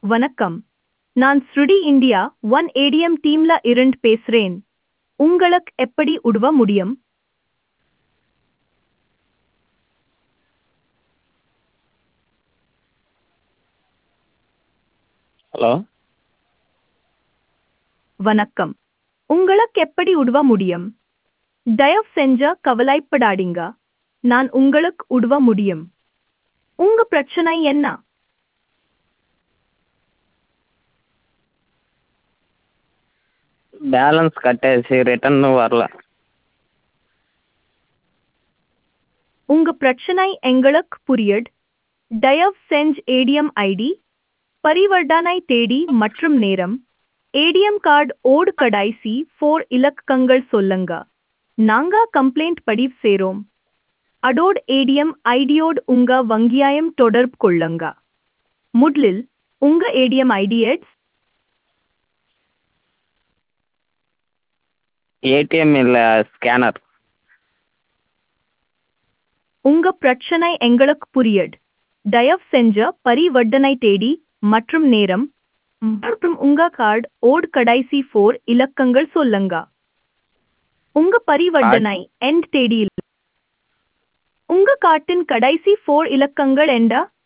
வணக்கம் நான் ஸ்ருடி இந்தியா ஒன் ஏடிஎம் டீம்ல இருந்து பேசுறேன் உங்களுக்கு எப்படி உதவ முடியும் ஹலோ வணக்கம் உங்களுக்கு எப்படி உதவ முடியும் தயவு செஞ்ச கவலைப்படாதீங்க நான் உங்களுக்கு உதவ முடியும் உங்க பிரச்சனை என்ன பேலன்ஸ் கட் ஆயிடுச்சு ரிட்டர்னும் வரல உங்க பிரச்சனை எங்களுக்கு புரியுது தயவு செஞ்சு ஏடிஎம் ஐடி பரிவர்த்தனை தேதி மற்றும் நேரம் ஏடிஎம் கார்டு ஓடு கடைசி ஃபோர் இலக்கங்கள் சொல்லுங்க நாங்க கம்ப்ளைண்ட் பதிவு செய்றோம் அதோடு ஏடிஎம் ஐடியோடு உங்க வங்கியாயம் தொடர்பு கொள்ளுங்க முதலில் உங்க ஏடிஎம் ஐடி எட்ஸ் ஏடிஎம் இல்லை ஸ்கேனர் உங்க பிரச்சனை எங்களுக்கு புரியுது தயவு செஞ்ச பரிவர்த்தனை தேதி மற்றும் நேரம் மற்றும் உங்க கார்டு ஓடு கடைசி ஃபோர் இலக்கங்கள் சொல்லுங்க உங்க பரிவர்த்தனை எண்ட் தேதியில் உங்க கார்டின் கடைசி ஃபோர் இலக்கங்கள் என்ன